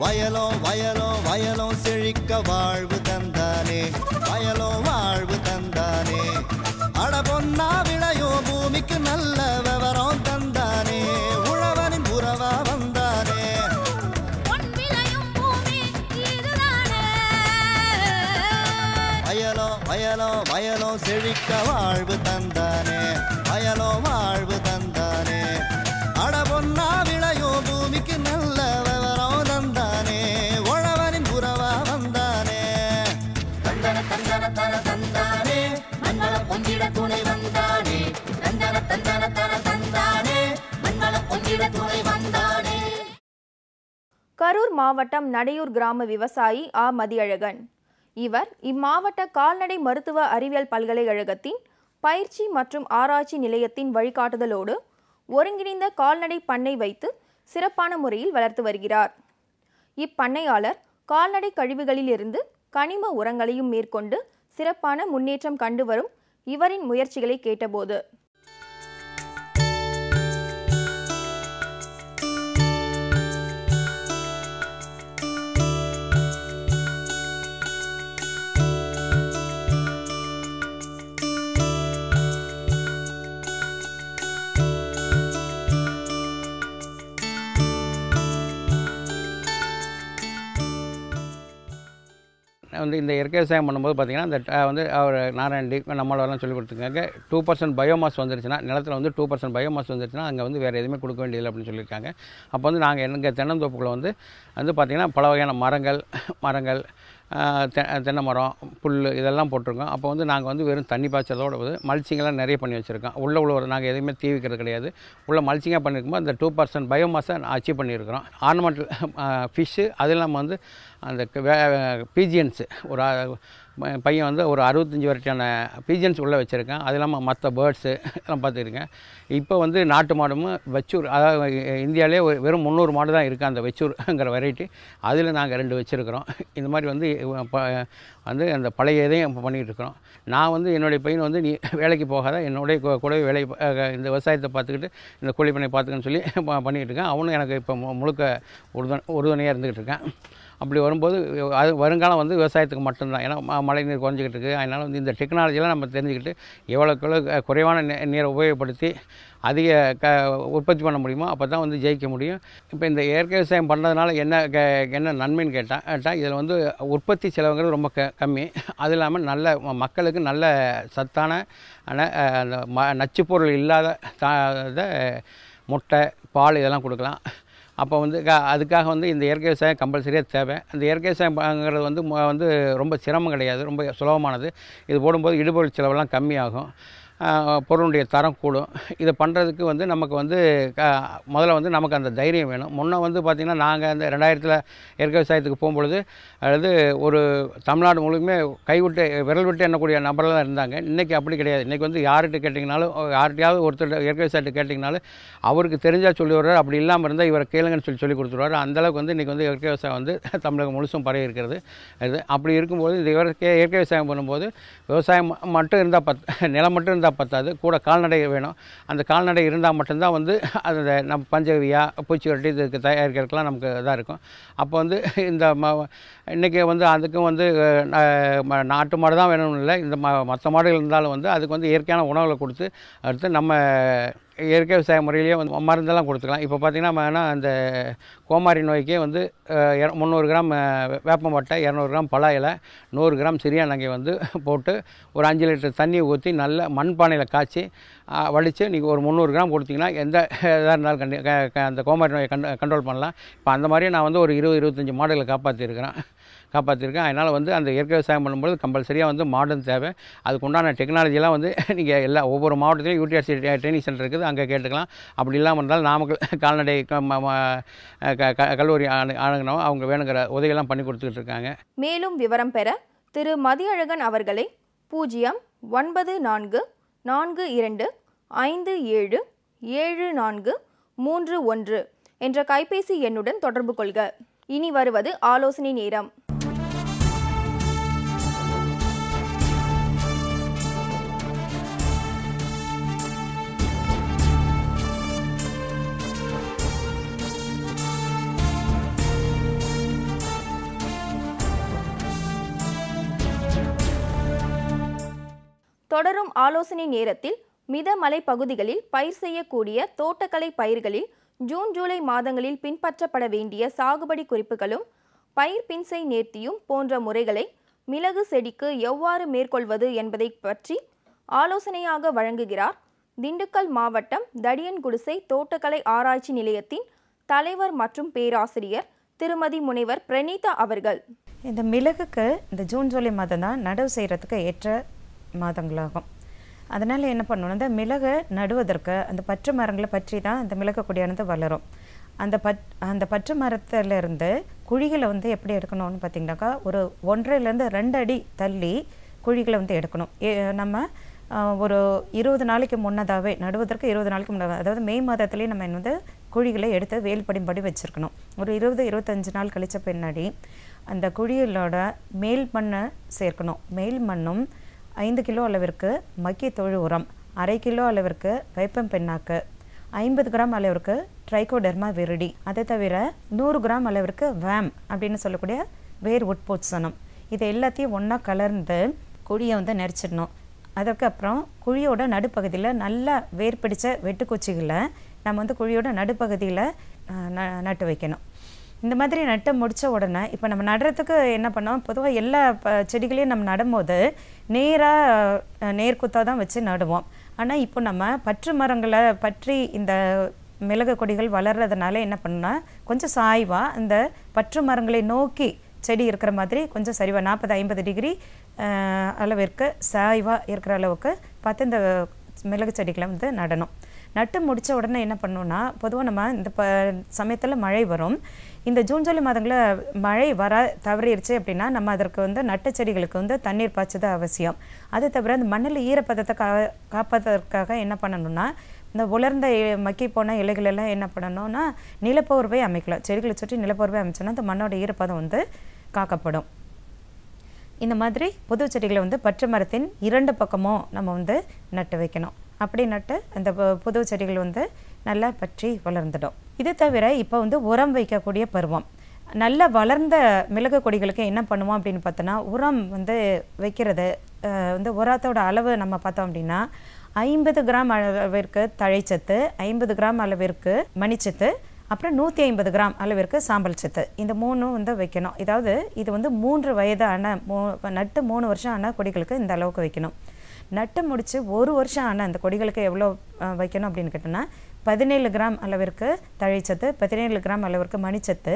வயலோ வயலோ வயலோ செழிக்க வாழ்வு தந்தானே வயலோ வாழ்வு தந்தானே அட பொன்னா விளையோ பூமிக்கு நல்ல விவரம் தந்தானே உழவனின் உறவா வந்தானே பொன் விளையும் பூமி இதுதானே வயலோ வயலோ வயலோ செழிக்க வாழ்வு தந்தானே வயலோ வாழ்வு தந்தானே அட பொன்னா விளையோ பூமிக்கு நல்ல விவரம் தந்தானே உழவனின் உறவா வந்தானே தந்தன தந்தன தன தந்தானே மண்வள பொங்கிட துணை வந்தானே தந்தன தந்தன தன தந்தானே மண்வள பொங்கிட துணை வந்தானே கரூர் மாவட்டம் நடையூர் கிராம விவசாயி ஆ மதியழகன் இவர் இம்மாவட்ட கால்நடை மருத்துவ அறிவியல் பல்கலைக்கழகத்தின் பயிற்சி மற்றும் ஆராய்ச்சி நிலையத்தின் வழிகாட்டுதலோடு ஒருங்கிணைந்த கால்நடை பண்ணை வைத்து சிறப்பான முறையில் வளர்த்து வருகிறார் இப்பண்ணையாளர் கால்நடை கழிவுகளிலிருந்து கனிம உரங்களையும் மேற்கொண்டு சிறப்பான முன்னேற்றம் கண்டு வரும் இவரின் முயற்சிகளை கேட்டபோது வந்து இந்த இயற்கை விவசாயம் பண்ணும்போது பார்த்தீங்கன்னா இந்த ட- வந்து அவர் நாராயண்டி நம்மளெல்லாம் சொல்லி கொடுத்துருக்காங்க டூ பர்சன்ட் பயோமாஸ் வந்துருச்சுன்னா நிலத்தில் வந்து டூ பர்சன்ட் பயோமாஸ் வந்துருச்சுன்னா அங்கே வந்து வேறு எதுவுமே கொடுக்க வேண்டியதில்லை அப்படின்னு சொல்லியிருக்காங்க அப்போ வந்து நாங்கள் எங்கள் தென்னந்தோப்புக்குள்ள வந்து வந்து பார்த்திங்கன்னா பல வகையான மரங்கள் மரங்கள் ஆஹ், தெ தென்னை மரம் புல் இதெல்லாம் போட்டிருக்கோம் அப்போ வந்து நாங்கள் வந்து வெறும் தண்ணி பாய்ச்சதோட வந்து மல்ச்சிங்கெல்லாம் நிறைய பண்ணி வச்சுருக்கோம் உள்ள உள்ள நாங்கள் எதுவுமே தீ வைக்கிறது கிடையாது உள்ள மல்ச்சிங்காக பண்ணியிருக்கும்போது அந்த டூ பர்சன்ட் பயோமாஸை அச்சீவ் பண்ணியிருக்கிறோம் ஆர்னமெண்டல் ஃபிஷ்ஷு அது இல்லாமல் வந்து அந்த பீஜியன்ஸு ஒரு அஹ், ப- பையன் வந்து ஒரு அறுபத்தஞ்சி வரைக்கான பீஜன்ஸ் உள்ளே வச்சுருக்கேன் அது இல்லாமல் மற்ற பேர்ட்ஸு எல்லாம் பார்த்துருக்கேன் இப்போ வந்து நாட்டு மாடும் வச்சூர் அதாவது இந்தியாவிலே ஒரு வெறும் முந்நூறு மாடு தான் இருக்குது அந்த வச்சூருங்கிற வெரைட்டி அதில் நாங்கள் ரெண்டு வச்சுருக்கிறோம் இந்த மாதிரி வந்து ப- வந்து அந்த பழைய இதையும் இப்போ பண்ணிகிட்டு இருக்கிறோம் நான் வந்து என்னுடைய பையன் வந்து நீ வேலைக்கு போகாத என்னுடைய கூ- கூடவே வேலை இந்த விவசாயத்தை பார்த்துக்கிட்டு இந்த கோழி பண்ணை பார்த்துக்கன்னு சொல்லி ப- பண்ணிக்கிட்டு இருக்கேன் அவனும் எனக்கு இப்போ மு- முழுக்க உறுதுணை உறுதுணையாக இருந்துக்கிட்டு இருக்கேன் அப்படி வரும்போது அது வருங்காலம் வந்து விவசாயத்துக்கு மட்டும்தான் ஏன்னா ம- மழை நீர் குறைஞ்சிக்கிட்டு இருக்குது அதனால் வந்து இந்த டெக்னாலஜிலாம் நம்ம தெரிஞ்சுக்கிட்டு எவ்வளோக்கு எவ்வளோ கு- குறைவான நே- நீரை உபயோகப்படுத்தி அதிக க உற்பத்தி பண்ண முடியுமோ அப்போ தான் வந்து ஜெயிக்க முடியும் இப்போ இந்த இயற்கை விவசாயம் பண்ணதுனால என்ன க என்ன நன்மைன்னு கேட்டால் கேட்டால் இதில் வந்து உற்பத்தி செலவுங்கிறது ரொம்ப க கம்மி அது இல்லாமல் நல்ல ம- மக்களுக்கு நல்ல சத்தான ஆன, அஹ், அந்த ம நச்சுப்பொருள் இல்லாத தா இதை முட்டை பால் இதெல்லாம் கொடுக்கலாம் அப்போ வந்து க அதுக்காக வந்து இந்த இயற்கை விவசாயம் கம்பல்சரியாக தேவை அந்த இயற்கை விவசாயம்ங்கிறது வந்து ம- வந்து ரொம்ப சிரமம் கிடையாது ரொம்ப சுலபமானது இது போடும்போது இடுபொருள் செலவெல்லாம் கம்மியாகும் ஆஹ் பொருளுடைய தரம் கூடும் இதை பண்ணுறதுக்கு வந்து நமக்கு வந்து க முதல்ல வந்து நமக்கு அந்த தைரியம் வேணும் முன்ன வந்து பார்த்திங்கன்னா நாங்கள் அந்த ரெண்டாயிரத்தில் இயற்கை விவசாயத்துக்கு போகும்பொழுது அதாவது ஒரு தமிழ்நாடு முழுக்குமே கைவிட்டு விரல் விட்டு எண்ணக்கூடிய நபர்கள் தான் இருந்தாங்க இன்றைக்கி அப்படி கிடையாது இன்றைக்கி வந்து யார்கிட்ட கேட்டிங்கனாலும் யார்கிட்டயாவது ஒருத்தர் இயற்கை விவசாயத்தை கேட்டிங்கனாலும் அவருக்கு தெரிஞ்சால் சொல்லி வர்றாரு அப்படி இல்லாமல் இருந்தால் இவரை கேளுங்கன்னு சொல்லி சொல்லி கொடுத்துருவாரு அந்தளவுக்கு வந்து இன்றைக்கி வந்து இயற்கை விவசாயம் வந்து தமிழகம் முழுசும் பரவி இருக்கிறது இது அப்படி இருக்கும்போது இந்த இயற்கை இயற்கை விவசாயம் பண்ணும்போது விவசாயம் ம- மட்டும் இருந்தால் பத் நிலம் மட்டும் இருந்தால் பத்தாது கூட கால்நடை வேணும் அந்த கால்நடை இருந்தால் மட்டும்தான் வந்து அந்த நம்ம பஞ்சகவியா பூச்சிவரட்டி இதுக்கு தயாரிக்கிறதுக்கெலாம் நமக்கு இதாக இருக்கும் அப்போ வந்து இந்த ம இன்றைக்கி வந்து அதுக்கும் வந்து அஹ், ம- நாட்டு மாடு தான் வேணும்னு இல்லை இந்த ம மற்ற மாடுகள் இருந்தாலும் வந்து அதுக்கு வந்து இயற்கையான உணவுகளை கொடுத்து அடுத்து நம்ம இயற்கை விவசாய முறையிலேயே வந்து மருந்தெல்லாம் கொடுத்துக்கலாம் இப்போ பார்த்திங்கன்னா நம்ம என்ன அந்த கோமாரி நோய்க்கே வந்து அஹ், இர- முந்நூறு கிராம் அஹ், வேப்பம்பட்டை இரநூறு கிராம் பலா இலை நூறு கிராம் சிறியானங்கை வந்து போட்டு ஒரு அஞ்சு லிட்டர் தண்ணி ஊற்றி நல்ல மண்பானையில் காய்ச்சி அஹ், வடித்து நீங்கள் ஒரு முந்நூறு கிராம் கொடுத்தீங்கன்னா எந்த இதாக இருந்தாலும் கண்டி க- க- அந்த கோமாரி நோயை கண்ட் கண்ட்ரோல் பண்ணலாம் இப்போ அந்த மாதிரியே நான் வந்து ஒரு இருபது இருபத்தஞ்சி மாடுகளை காப்பாற்றிருக்கிறேன் காப்பாற்றிருக்கேன் அதனால் வந்து அந்த இயற்கை விவசாயம் பண்ணும்போது கம்பல்சரியாக வந்து மாடர்ன் தேவை அதுக்கு உண்டான டெக்னாலஜிலாம் வந்து நீங்கள் எல்லா ஒவ்வொரு மாவட்டத்திலையும் யூடிஆர்சி ட்ரைனிங் சென்டர் இருக்குது அங்கே கேட்டுக்கலாம் அப்படி இல்லாமல் இருந்தால் நாமக்கல் கால்நடை க- ம- ம- க- க- கல்லூரி அணு அணுகினோம் அவங்க வேணுங்கிற உதவியெல்லாம் பண்ணி கொடுத்துக்கிட்டு இருக்காங்க மேலும் விவரம் பெற திரு மதியழகன் அவர்களை பூஜ்ஜியம் ஒன்பது நான்கு நான்கு இரண்டு ஐந்து ஏழு ஏழு நான்கு மூன்று ஒன்று என்ற கைபேசி எண்ணுடன் தொடர்பு கொள்க இனி வருவது ஆலோசனை நேரம் தொடரும் ஆலோசனை நேரத்தில் மிதமலை பகுதிகளில் பயிர் செய்யக்கூடிய தோட்டக்கலை பயிர்களில் ஜூன் ஜூலை மாதங்களில் பின்பற்றப்பட வேண்டிய சாகுபடி குறிப்புகளும் பயிர் பின்சை நேர்த்தியும் போன்ற முறைகளை மிளகு செடிக்கு எவ்வாறு மேற்கொள்வது என்பதை பற்றி ஆலோசனையாக வழங்குகிறார் திண்டுக்கல் மாவட்டம் தடியன்குடிசை தோட்டக்கலை ஆராய்ச்சி நிலையத்தின் தலைவர் மற்றும் பேராசிரியர் திருமதி முனைவர் பிரணீதா அவர்கள் இந்த மிளகுக்கு இந்த ஜூன் ஜூலை மாதம் தான் நடவு செய்கிறதுக்கு ஏற்ற மாதங்களாகும் அதனால் என்ன பண்ணணும் இந்த மிளகை நடுவதற்கு அந்த பற்று மரங்களை பற்றி தான் இந்த மிளகு கொடியானது வளரும் அந்த பட் அந்த பற்று மரத்துலேருந்து குழிகளை வந்து எப்படி எடுக்கணும்னு பார்த்தீங்கன்னாக்கா ஒரு ஒன்றரைலேருந்து ரெண்டு அடி தள்ளி குழிகளை வந்து எடுக்கணும் ஏ- நம்ம ஆஹ், ஒரு இருபது நாளைக்கு முன்னதாகவே நடுவதற்கு இருபது நாளைக்கு முன்னதாக அதாவது மே மாதத்துலேயே நம்ம வந்து குழிகளை எடுத்து வேல் படிம்படி வச்சுருக்கணும் ஒரு இருபது இருபத்தஞ்சு நாள் கழிச்ச பின்னாடி அந்த குழிகளோட மேல் மண்ணை சேர்க்கணும் மேல் மண்ணும் ஐந்து கிலோ அளவிற்கு மக்கிய தொழு உரம் அரை கிலோ அளவிற்கு வேப்பம் பெண்ணாக்கு ஐம்பது கிராம் அளவிற்கு ட்ரைகோடெர்மா விருடி அதை தவிர நூறு கிராம் அளவிற்கு வேம் அப்படின்னு சொல்லக்கூடிய வேர் உட்போட்சனம் இது எல்லாத்தையும் ஒன்றா கலர்ந்து குழியை வந்து நெரிச்சிடணும் அதுக்கப்புறம் குழியோட நடுப்பகுதியில் நல்லா வேர் பிடிச்ச வெட்டுக்குச்சிகளை நம்ம வந்து குழியோட நடுப்பகுதியில் அஹ், ந- நட்டு வைக்கணும் இந்த மாதிரி நட்டு முடித்த உடனே இப்போ நம்ம நடுறதுக்கு என்ன பண்ணோம் பொதுவாக எல்லா ப செடிகளையும் நம்ம நடும்போது நேராக நேர்குத்தாக தான் வச்சு நடுவோம் ஆனால் இப்போ நம்ம பற்று மரங்களை பற்றி இந்த மிளகு கொடிகள் வளர்றதுனால என்ன பண்ணா கொஞ்சம் சாய்வாக இந்த பற்று மரங்களை நோக்கி செடி இருக்கிற மாதிரி கொஞ்சம் சரிவா நாற்பது ஐம்பது டிகிரி அளவிற்கு சாய்வாக இருக்கிற அளவுக்கு பார்த்து இந்த மிளகு செடிகளை வந்து நடணும் நட்டு முடிச்ச உடனே என்ன பண்ணணும்னா பொதுவாக நம்ம இந்த ப சமயத்தில் மழை வரும் இந்த ஜூன் ஜூலை மாதங்களில் மழை வர தவறிடுச்சு அப்படின்னா நம்ம அதற்கு வந்து நட்டு செடிகளுக்கு வந்து தண்ணீர் பாய்ச்சது அவசியம் அது தவிர அந்த மண்ணில் ஈரப்பதத்தை கா காப்பதற்காக என்ன பண்ணணும்னா இந்த உலர்ந்த இ- மக்கி போன இலைகள் எல்லாம் என்ன பண்ணணும்னா நிலப்போர்வை அமைக்கலாம் செடிகளை சுற்றி நிலப்போர்வை அமைச்சோன்னா அந்த மண்ணோட ஈரப்பதம் வந்து காக்கப்படும் இந்த மாதிரி புது செடிகளை வந்து பச்சை மரத்தின் இரண்டு பக்கமும் நம்ம வந்து நட்டு வைக்கணும் அப்படி நட்டு அந்த பு- புது செடிகள் வந்து நல்லா பற்றி வளர்ந்துடும் இது தவிர இப்போ வந்து உரம் வைக்கக்கூடிய பருவம் நல்ல வளர்ந்த மிளகு கொடிகளுக்கு என்ன பண்ணுவோம் அப்படின்னு பார்த்தோன்னா உரம் வந்து வைக்கிறது அஹ், வந்து உரத்தோட அளவு நம்ம பார்த்தோம் அப்படின்னா ஐம்பது கிராம் அளவிற்கு தழைச்சத்து ஐம்பது கிராம் அளவிற்கு மணிச்சத்து அப்புறம் நூற்றி ஐம்பது கிராம் அளவிற்கு சாம்பல் சத்து இந்த மூணும் வந்து வைக்கணும் இதாவது இது வந்து மூன்று வயது ஆன மூ நட்டு மூணு வருஷம் ஆன கொடிகளுக்கு இந்த அளவுக்கு வைக்கணும் நட்டு முடித்து ஒரு வருஷம் ஆன அந்த கொடிகளுக்கு எவ்வளோ அஹ், வைக்கணும் அப்படின்னு கேட்டோம்னா பதினேழு கிராம் அளவிற்கு தழைச்சத்து பதினேழு கிராம் அளவிற்கு மணிச்சத்து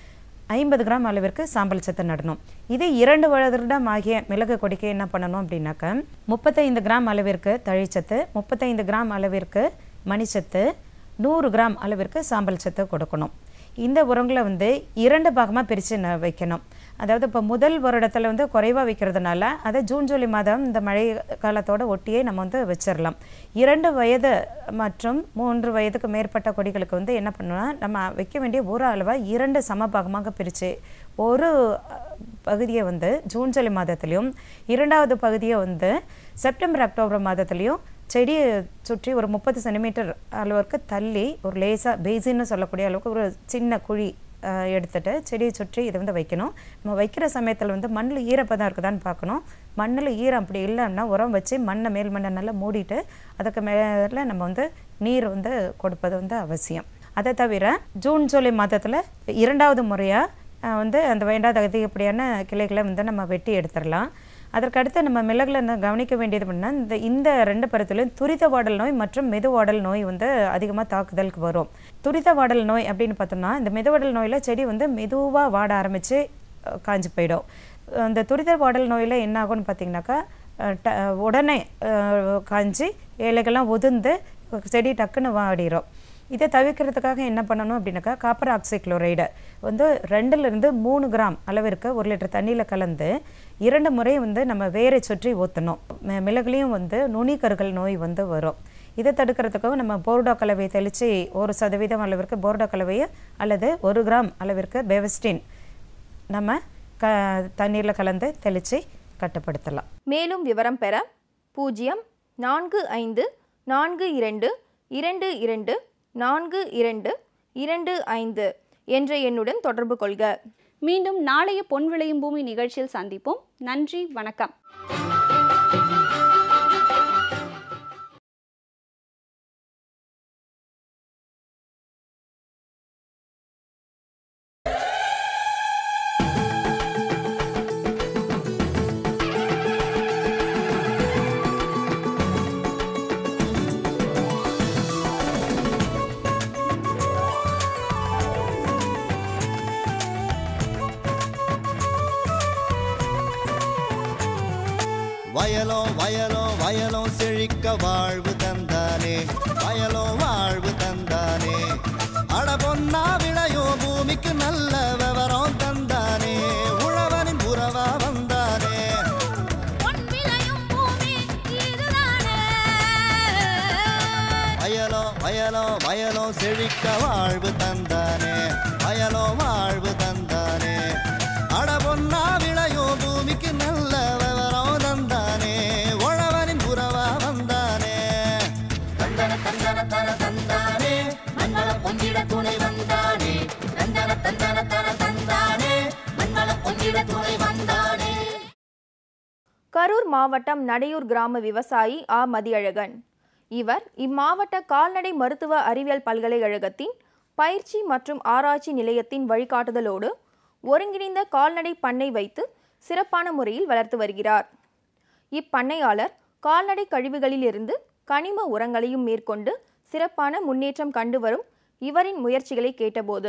ஐம்பது கிராம் அளவிற்கு சாம்பல் சத்து நடணும் இது இரண்டு வருடம் ஆகிய மிளகு கொடிக்கு என்ன பண்ணணும் அப்படின்னாக்க முப்பத்தைந்து கிராம் அளவிற்கு தழைச்சத்து முப்பத்தைந்து கிராம் அளவிற்கு மணிச்சத்து நூறு கிராம் அளவிற்கு சாம்பல் சத்து கொடுக்கணும் இந்த உரங்களை வந்து இரண்டு பாகமாக பிரித்து ந வைக்கணும் அதாவது இப்போ முதல் வருடத்தில் வந்து குறைவாக வைக்கிறதுனால அதை ஜூன் ஜூலை மாதம் இந்த மழை காலத்தோட ஒட்டியே நம்ம வந்து வச்சிடலாம் இரண்டு வயது மற்றும் மூன்று வயதுக்கு மேற்பட்ட கொடிகளுக்கு வந்து என்ன பண்ணணும்னா நம்ம வைக்க வேண்டிய ஒரு அளவை இரண்டு சம பாகமாக பிரித்து ஒரு அஹ், பகுதியை வந்து ஜூன் ஜூலை மாதத்துலேயும் இரண்டாவது பகுதியை வந்து செப்டம்பர் அக்டோபர் மாதத்துலேயும் செடியை சுற்றி ஒரு முப்பது சென்டிமீட்டர் அளவுக்கு தள்ளி ஒரு லேசாக பேசின்னு சொல்லக்கூடிய அளவுக்கு ஒரு சின்ன குழி அஹ், எடுத்துட்டு செடியை சுற்றி இதை வந்து வைக்கணும் நம்ம வைக்கிற சமயத்தில் வந்து மண்ணில் ஈரப்பதம் இருக்குதான்னு பார்க்கணும் மண்ணில் ஈரம் அப்படி இல்லைன்னா உரம் வச்சு மண்ணை மேல் மண்ணை நல்லா மூடிட்டு அதுக்கு மேலே நம்ம வந்து நீர் வந்து கொடுப்பது வந்து அவசியம் அதை தவிர ஜூன் ஜூலை மாதத்தில் இரண்டாவது முறையாக வந்து அந்த வேண்டாத அதிகப்படியான கிளைகளை வந்து நம்ம வெட்டி எடுத்துடலாம் அதற்கடுத்து நம்ம மிளகுல என்ன கவனிக்க வேண்டியது அப்படின்னா இந்த இந்த ரெண்டு பருத்திலையும் துரித வாடல் நோய் மற்றும் மெதுவாடல் நோய் வந்து அதிகமாக தாக்குதலுக்கு வரும் துரித வாடல் நோய் அப்படின்னு பார்த்தோம்னா இந்த மெதுவாடல் நோயில் செடி வந்து மெதுவாக வாட ஆரம்பித்து காஞ்சு போயிடும் அந்த துரித வாடல் நோயில் என்ன ஆகும்னு பார்த்தீங்கன்னாக்கா அஹ், ட- உடனே அஹ், காஞ்சு இலைகள்லாம் உதிர்ந்து செடி டக்குன்னு வாடிரும் இதை தவிர்க்கிறதுக்காக என்ன பண்ணணும் அப்படின்னாக்கா காப்பர் ஆக்சிக்ளோரைடு வந்து ரெண்டுலேருந்து மூணு கிராம் அளவிற்கு ஒரு லிட்டர் தண்ணியில் கலந்து இரண்டு முறை வந்து நம்ம வேரை சுற்றி ஊற்றணும் மிளகுலையும் வந்து நுனிக்கருகள் நோய் வந்து வரும் இதை தடுக்கிறதுக்காக நம்ம போர்டோ கலவையை தெளித்து ஒரு சதவீதம் அளவிற்கு போர்டோ கலவையை அல்லது ஒரு கிராம் அளவிற்கு பெவஸ்டின் நம்ம க தண்ணீரில் கலந்து தெளித்து கட்டுப்படுத்தலாம் மேலும் விவரம் பெற பூஜ்ஜியம் நான்கு ஐந்து நான்கு இரண்டு இரண்டு இரண்டு நான்கு இரண்டு இரண்டு ஐந்து என்ற எண்ணுடன் தொடர்பு கொள்க மீண்டும் நாளைய பொன் விளையும் பூமி நிகழ்ச்சியில் சந்திப்போம் நன்றி வணக்கம் வயலோ வயலோ வயலோ செழிக்க வாழ்வு தந்தானே வயலோ வாழ்வு தந்தானே அட பொன்னா விளையோ பூமிக்கு நல்ல விவரம் தந்தானே உழவனின் உறவா வந்தானே பொன் விளையும் பூமி இதுதானே வயலோ வயலோ வயலோ செழிக்க வாழ்வு தந்தானே வயலோ வாழ்வு தந்தானே அட பொன்னா விளையோ பூமிக்கு நல்ல விவரம் தந்தானே உழவனின் உறவா வந்தானே தந்தன தந்தன தன தந்தானே மண்வள பொங்கிட துணை வந்தானே தந்தன தந்தன தன தந்தானே மண்வள பொங்கிட துணை வந்தானே கரூர் மாவட்டம் நடையூர் கிராம விவசாயி ஆ மதியழகன் இவர் இம்மாவட்ட கால்நடை மருத்துவ அறிவியல் பல்கலைக்கழகத்தின் பயிற்சி மற்றும் ஆராய்ச்சி நிலையத்தின் வழிகாட்டுதலோடு ஒருங்கிணைந்த கால்நடை பண்ணை வைத்து சிறப்பான முறையில் வளர்த்து வருகிறார் இப்பண்ணையாளர் கால்நடை கழிவுகளிலிருந்து கனிம உரங்களையும் மேற்கொண்டு சிறப்பான முன்னேற்றம் கண்டு வரும் இவரின் முயற்சிகளை கேட்டபோது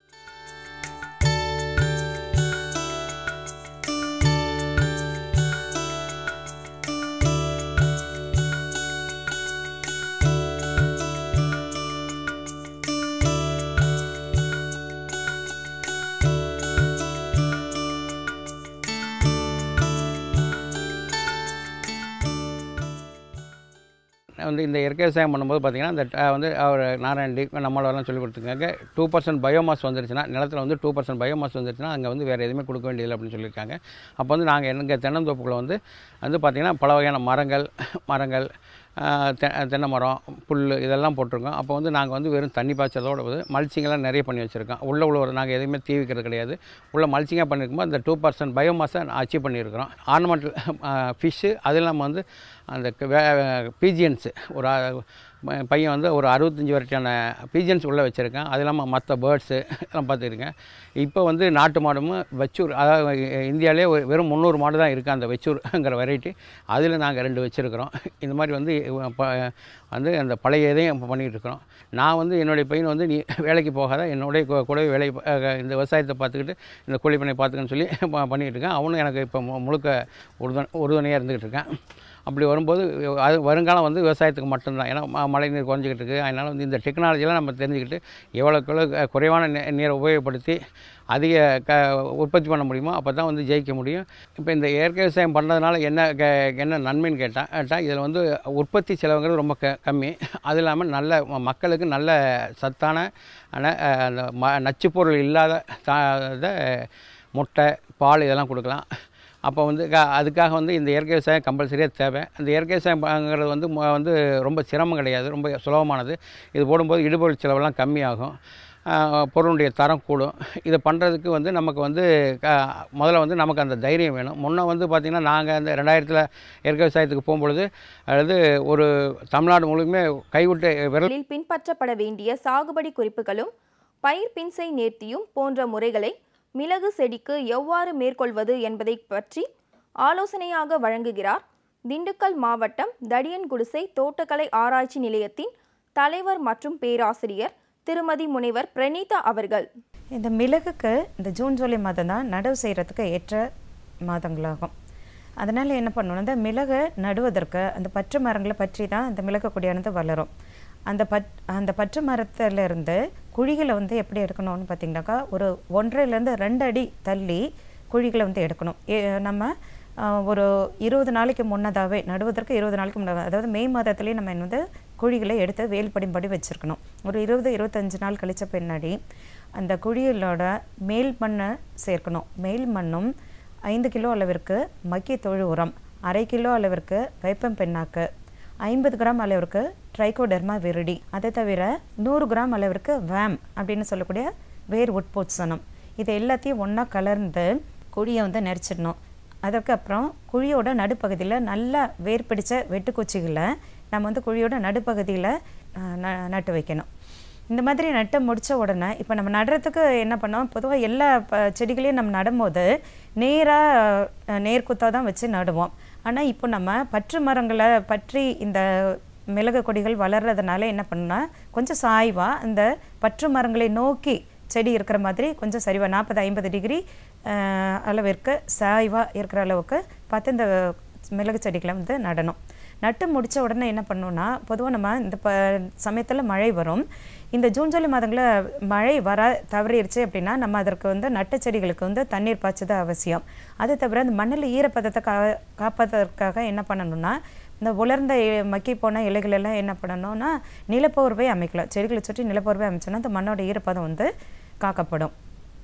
வந்து இந்த இயற்கை விவசாயம் பண்ணும்போது பார்த்திங்கன்னா இந்த அஹ், வந்து அவர் நாராயணி நம்மளெல்லாம் சொல்லி கொடுத்துருக்காங்க டூ பர்சன்ட் பயோமாஸ் வந்துருச்சுன்னா நிலத்தில் வந்து டூ பர்சன்ட் பயோமாஸ் வந்துருச்சுன்னா அங்கே வந்து வேறு எதுவுமே கொடுக்க வேண்டியதில்லை அப்படின்னு சொல்லியிருக்காங்க அப்போ வந்து நாங்கள் எங்கள் தென்னந்தோப்புக்குள்ள வந்து வந்து பார்த்திங்கன்னா பல வகையான மரங்கள் மரங்கள் ஆஹ், தெ தென்னை மரம் புல் இதெல்லாம் போட்டிருக்கோம் அப்போ வந்து நாங்கள் வந்து வெறும் தண்ணி பாய்ச்சதோட வந்து மல்ச்சிங்கெல்லாம் நிறைய பண்ணி வச்சுருக்கோம் உள்ள உள்ள நாங்கள் எதுவுமே தீ வைக்கிறது கிடையாது உள்ள மல்ச்சிங்காக பண்ணியிருக்கும்போது அந்த டூ பர்சன்ட் பயோமாஸை அச்சீவ் பண்ணியிருக்கிறோம் ஆர்னமெண்டல் ஃபிஷ்ஷு அது இல்லாமல் வந்து அந்த பீஜியன்ஸு ஒரு அஹ், ம- பையன் வந்து ஒரு அறுபத்தஞ்சி வெரைட்டியான பீஜியன்ஸ் உள்ளே வச்சுருக்கேன் அது இல்லாமல் மற்ற பேர்ட்ஸு எல்லாம் பார்த்துருக்கேன் இப்போ வந்து நாட்டு மாடும் வெச்சூர் அதாவது இந்தியாவிலே ஒரு வெறும் முந்நூறு மாடு தான் இருக்குது அந்த வெச்சூர்ங்கிற வெரைட்டி அதில் நாங்கள் ரெண்டு வச்சுருக்கிறோம் இந்த மாதிரி வந்து இவ- ப- வந்து அந்த பழைய இதையும் இப்போ பண்ணிகிட்டு இருக்கிறோம் நான் வந்து என்னுடைய பையன் வந்து நீ வேலைக்கு போகாத என்னுடைய கூ- கூடவே வேலை அஹ், இந்த விவசாயத்தை பார்த்துக்கிட்டு இந்த கோழி பண்ணை பார்த்துக்கன்னு சொல்லி ப- பண்ணிகிட்டு இருக்கேன் அவனும் எனக்கு இப்போ மு- முழுக்க உறுதுணை உறுதுணையாக இருந்துக்கிட்டு இருக்கேன் அப்படி வரும்போது அது வருங்காலம் வந்து விவசாயத்துக்கு மட்டும்தான் ஏன்னா ம- மழை நீர் குறைஞ்சிக்கிட்டு இருக்குது அதனால் வந்து இந்த டெக்னாலஜிலாம் நம்ம தெரிஞ்சுக்கிட்டு எவ்வளோக்கு எவ்வளோ க- குறைவான நே- நீரை உபயோகப்படுத்தி அதிக க உற்பத்தி பண்ண முடியுமோ அப்போ தான் வந்து ஜெயிக்க முடியும் இப்போ இந்த இயற்கை விவசாயம் பண்ணுறதுனால என்ன க என்ன நன்மைன்னு கேட்டால் கேட்டால் இதில் வந்து உற்பத்தி செலவுங்கிறது ரொம்ப க கம்மி அது இல்லாமல் நல்ல ம- மக்களுக்கு நல்ல சத்தான ஆன, அஹ், அந்த ம நச்சுப்பொருள் இல்லாத தா இத முட்டை பால் இதெல்லாம் கொடுக்கலாம் அப்போ வந்து க அதுக்காக வந்து இந்த இயற்கை விவசாயம் கம்பல்சரியாக தேவை அந்த இயற்கை விவசாயம்ங்கிறது வந்து ம- வந்து ரொம்ப சிரமம் கிடையாது ரொம்ப சுலபமானது இது போடும்போது இடுபொருள் செலவெல்லாம் கம்மியாகும் ஆஹ் பொருளுடைய தரம் கூடும் இதை பண்ணுறதுக்கு வந்து நமக்கு வந்து க முதல்ல வந்து நமக்கு அந்த தைரியம் வேணும் முன்னே வந்து பார்த்திங்கன்னா நாங்கள் அந்த ரெண்டாயிரத்தில் இயற்கை விவசாயத்துக்கு போகும்பொழுது அதாவது ஒரு தமிழ்நாடு முழுக்குமே கைவிட்டு விரல் களில் பின்பற்றப்பட வேண்டிய சாகுபடி குறிப்புகளும் பயிர் பின்சை நேர்த்தியும் போன்ற முறைகளை மிளகு செடிக்கு எவ்வாறு மேற்கொள்வது என்பதை பற்றி ஆலோசனையாக வழங்குகிறார் திண்டுக்கல் மாவட்டம் தடியன்குடிசை தோட்டக்கலை ஆராய்ச்சி நிலையத்தின் தலைவர் மற்றும் பேராசிரியர் திருமதி முனைவர் பிரணீதா அவர்கள் இந்த மிளகுக்கு இந்த ஜூன் ஜூலை மாதம் தான் நடவு செய்கிறதுக்கு ஏற்ற மாதங்களாகும் அதனால் என்ன பண்ணணும் இந்த மிளகை நடுவதற்கு அந்த பற்று மரங்களை பற்றி தான் இந்த மிளகு கொடியானது வளரும் அந்த பட் அந்த பற்று மரத்துல இருந்து குழிகளை வந்து எப்படி எடுக்கணும்னு பார்த்தீங்கன்னாக்கா ஒரு ஒன்றரைலேருந்து ரெண்டு அடி தள்ளி குழிகளை வந்து எடுக்கணும் ஏ- நம்ம ஆஹ், ஒரு இருபது நாளைக்கு முன்னதாகவே நடுவதற்கு இருபது நாளைக்கு முன்னதாக அதாவது மே மாதத்துலேயே நம்ம வந்து குழிகளை எடுத்து வேல் படிம்படி வச்சுருக்கணும் ஒரு இருபது இருபத்தஞ்சு நாள் கழிச்ச பின்னாடி அந்த குழிகளோட மேல் மண்ணை சேர்க்கணும் மேல் மண்ணும் ஐந்து கிலோ அளவிற்கு மக்கிய தொழு உரம் அரை கிலோ அளவிற்கு வேப்பம் பெண்ணாக்கு ஐம்பது கிராம் அளவிற்கு ட்ரைகோடெர்மா விரிடி அதை தவிர நூறு கிராம் அளவிற்கு வேம் அப்படின்னு சொல்லக்கூடிய வேர் உட்போட்சனம் இது எல்லாத்தையும் ஒன்றா கலர்ந்து குழியை வந்து நெரிச்சிடணும் அதுக்கப்புறம் குழியோட நடுப்பகுதியில் நல்லா வேர் பிடிச்ச வெட்டுக்குச்சிகளை நம்ம வந்து குழியோட நடுப்பகுதியில் அஹ், ந- நட்டு வைக்கணும் இந்த மாதிரி நட்டு முடித்த உடனே இப்போ நம்ம நடுறதுக்கு என்ன பண்ணோம் பொதுவாக எல்லா ப செடிகளையும் நம்ம நடும்போது நேராக நேர்குத்தாக தான் வச்சு நடுவோம் ஆனால் இப்போ நம்ம பற்று மரங்களை பற்றி இந்த மிளகு கொடிகள் வளர்றதுனால என்ன பண்ணா கொஞ்சம் சாய்வாக அந்த பற்று மரங்களை நோக்கி செடி இருக்கிற மாதிரி கொஞ்சம் சரிவா நாற்பது ஐம்பது டிகிரி அளவிற்கு சாய்வாக இருக்கிற அளவுக்கு பார்த்து இந்த மிளகு செடிகளை வந்து நடணும் நட்டு முடித்த உடனே என்ன பண்ணணும்னா பொதுவாக நம்ம இந்த ப சமயத்தில் மழை வரும் இந்த ஜூன் ஜூலை மாதங்களில் மழை வர தவறிடுச்சு அப்படின்னா நம்ம அதற்கு வந்து நட்டு செடிகளுக்கு வந்து தண்ணீர் பாய்ச்சது அவசியம் அது தவிர அந்த மண்ணில் ஈரப்பதத்தை கா காப்பதற்காக என்ன பண்ணணும்னா இந்த உலர்ந்த இ- மக்கி போன இலைகள் எல்லாம் என்ன பண்ணணும்னா நிலப்போர்வை அமைக்கலாம் செடிகளை சுற்றி நிலப்போர்வை அமைச்சோன்னா அந்த மண்ணோட ஈரப்பதம் வந்து காக்கப்படும்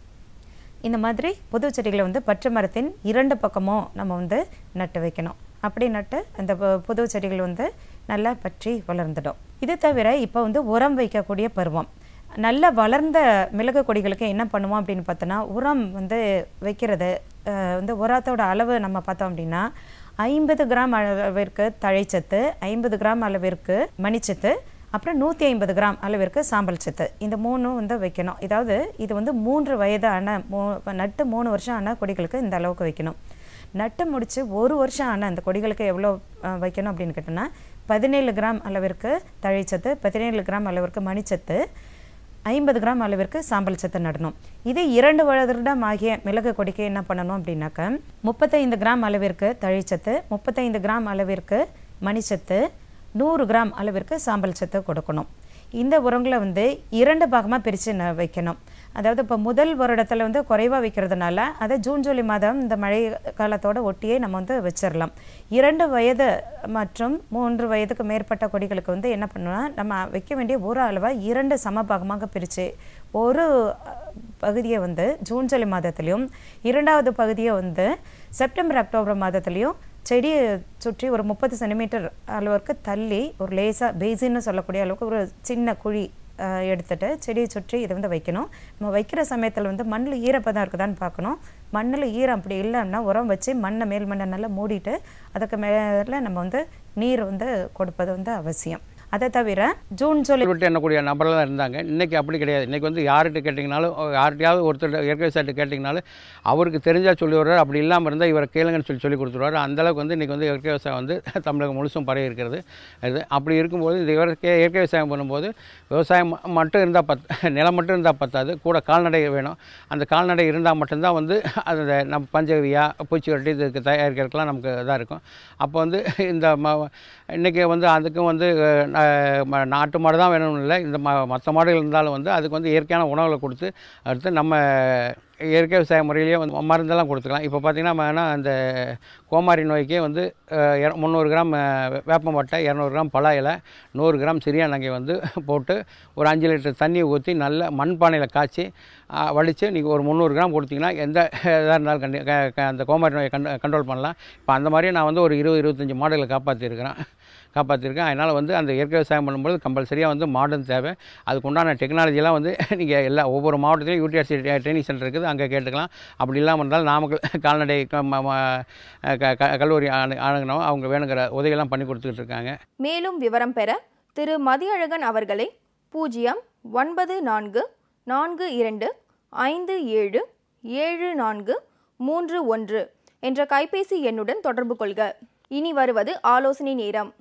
இந்த மாதிரி புது செடிகளை வந்து பற்று மரத்தின் இரண்டு பக்கமும் நம்ம வந்து நட்டு வைக்கணும் அப்படி நட்டு அந்த பு- புது செடிகள் வந்து நல்லா பற்றி வளர்ந்துடும் இது தவிர இப்போ வந்து உரம் வைக்கக்கூடிய பருவம் நல்லா வளர்ந்த மிளகு கொடிகளுக்கு என்ன பண்ணுவோம் அப்படின்னு பார்த்தோன்னா உரம் வந்து வைக்கிறது அஹ், வந்து உரத்தோட அளவு நம்ம பார்த்தோம் அப்படின்னா ஐம்பது கிராம் அளவிற்கு தழைச்சத்து ஐம்பது கிராம் அளவிற்கு மணிச்சத்து அப்புறம் நூற்றி ஐம்பது கிராம் அளவிற்கு சாம்பல் சத்து இந்த மூணும் வந்து வைக்கணும் இதாவது இது வந்து மூன்று வயது ஆன மூ நட்டு மூணு வருஷம் ஆன கொடிகளுக்கு இந்த அளவுக்கு வைக்கணும் நட்டு முடித்து ஒரு வருஷம் ஆன அந்த கொடிகளுக்கு எவ்வளோ அஹ், வைக்கணும் அப்படின்னு கேட்டோம்னா பதினேழு கிராம் அளவிற்கு தழைச்சத்து பதினேழு கிராம் அளவிற்கு மணிச்சத்து ஐம்பது கிராம் அளவிற்கு சாம்பல் சத்து நடணும் இது இரண்டு வருடம் ஆகிய மிளகு கொடிக்கு என்ன பண்ணணும் அப்படின்னாக்க முப்பத்தைந்து கிராம் அளவிற்கு தழைச்சத்து முப்பத்தைந்து கிராம் அளவிற்கு மணிச்சத்து நூறு கிராம் அளவிற்கு சாம்பல் சத்து கொடுக்கணும் இந்த உரங்களை வந்து இரண்டு பாகமாக பிரித்து ந வைக்கணும் அதாவது இப்போ முதல் வருடத்தில் வந்து குறைவாக வைக்கிறதுனால அதை ஜூன் ஜூலை மாதம் இந்த மழை காலத்தோட ஒட்டியே நம்ம வந்து வச்சிடலாம் இரண்டு வயது மற்றும் மூன்று வயதுக்கு மேற்பட்ட கொடிகளுக்கு வந்து என்ன பண்ணணும்னா நம்ம வைக்க வேண்டிய ஒரு அளவை இரண்டு சம பாகமாக பிரித்து ஒரு அஹ், பகுதியை வந்து ஜூன் ஜூலை மாதத்துலேயும் இரண்டாவது பகுதியை வந்து செப்டம்பர் அக்டோபர் மாதத்துலேயும் செடியை சுற்றி ஒரு முப்பது சென்டிமீட்டர் அளவுக்கு தள்ளி ஒரு லேசாக பேசின்னு சொல்லக்கூடிய அளவுக்கு ஒரு சின்ன குழி அஹ், எடுத்துட்டு செடியை சுற்றி இதை வந்து வைக்கணும் நம்ம வைக்கிற சமயத்தில் வந்து மண்ணில் ஈரப்பதம் இருக்குதான்னு பார்க்கணும் மண்ணில் ஈரம் அப்படி இல்லைன்னா உரம் வச்சு மண்ணை மேல் மண்ணை நல்லா மூடிட்டு அதுக்கு மேலே நம்ம வந்து நீர் வந்து கொடுப்பது வந்து அவசியம் அதை தவிர ஜூன் ஜூலை விட்டு எண்ணக்கூடிய நபரெல்லாம் இருந்தாங்க இன்றைக்கி அப்படி கிடையாது இன்றைக்கி வந்து யார்கிட்ட கேட்டிங்கனாலும் யார்கிட்டயாவது ஒருத்தர் இயற்கை விவசாயிட்ட கேட்டிங்கனாலும் அவருக்கு தெரிஞ்சால் சொல்லி வருவார் அப்படி இல்லாமல் இருந்தால் இவரை கேளுங்கன்னு சொல்லி சொல்லி கொடுத்துருவாரு அந்தளவுக்கு வந்து இன்றைக்கி வந்து இயற்கை விவசாயம் வந்து தமிழகம் முழுசும் பரவி இருக்கிறது இது அப்படி இருக்கும்போது இந்த இயற்கை இயற்கை விவசாயம் பண்ணும்போது விவசாயம் ம- மட்டும் இருந்தால் பத் நிலம் மட்டும் இருந்தால் பத்தாது கூட கால்நடை வேணும் அந்த கால்நடை இருந்தால் மட்டும்தான் வந்து அந்த நம்ம பஞ்சகவியா பூச்சிவரட்டி இதுக்கு தயாரிக்கிறதுக்கெலாம் நமக்கு இதாக இருக்கும் அப்போ வந்து இந்த ம இன்றைக்கி வந்து அதுக்கும் வந்து அஹ், ம- நாட்டு மாடு தான் வேணும்னு இல்லை இந்த ம மற்ற மாடுகள் இருந்தாலும் வந்து அதுக்கு வந்து இயற்கையான உணவுகளை கொடுத்து அடுத்து நம்ம இயற்கை விவசாய முறையிலேயே வந்து மருந்தெல்லாம் கொடுத்துக்கலாம் இப்போ பார்த்திங்கன்னா நம்ம என்ன அந்த கோமாரி நோய்க்கே வந்து அஹ், இர- முந்நூறு கிராம் அஹ், வேப்பம்பட்டை இரநூறு கிராம் பலா இலை நூறு கிராம் சிறியானங்கை வந்து போட்டு ஒரு அஞ்சு லிட்டர் தண்ணி ஊற்றி நல்ல மண்பானையில் காய்ச்சி அஹ், வலித்து நீங்கள் ஒரு முந்நூறு கிராம் கொடுத்தீங்கன்னா எந்த இதாக இருந்தாலும் கண்டி க- க- அந்த கோமாரி நோயை கண்ட் கண்ட்ரோல் பண்ணலாம் இப்போ அந்த மாதிரி நான் வந்து ஒரு இருபது இருபத்தஞ்சி மாடுகளை காப்பாற்றிருக்கிறேன் காப்பாற்றிருக்கேன் அதனால் வந்து அந்த இயற்கை விவசாயம் பண்ணும்போது கம்பல்சரியாக வந்து மாடர்ன் தேவை அதுக்கு உண்டான டெக்னாலஜிலாம் வந்து நீங்கள் எல்லா ஒவ்வொரு மாவட்டத்திலையும் யூடிஆர்சி ட்ரைனிங் சென்டர் இருக்குது அங்கே கேட்டுக்கலாம் அப்படி இல்லாமல் இருந்தால் நாமக்கல் கால்நடை க- ம- ம- க- க- கல்லூரி அணு அணுகினோம் அவங்க வேணுங்கிற உதவியெல்லாம் பண்ணி கொடுத்துக்கிட்டு இருக்காங்க மேலும் விவரம் பெற திரு மதியழகன் அவர்களை பூஜ்ஜியம் ஒன்பது நான்கு நான்கு இரண்டு ஐந்து ஏழு ஏழு நான்கு மூன்று ஒன்று என்ற கைபேசி எண்ணுடன் தொடர்பு கொள்க இனி வருவது ஆலோசனை நேரம்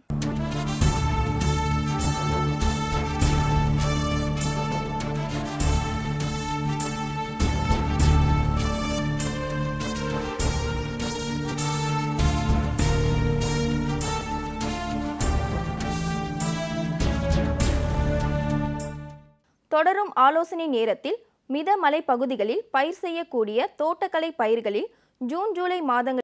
தொடரும் ஆலோசனை நேரத்தில் மிதமலை பகுதிகளில் பயிர் செய்யக்கூடிய தோட்டக்கலை பயிர்களில் ஜூன் ஜூலை மாதங்களில்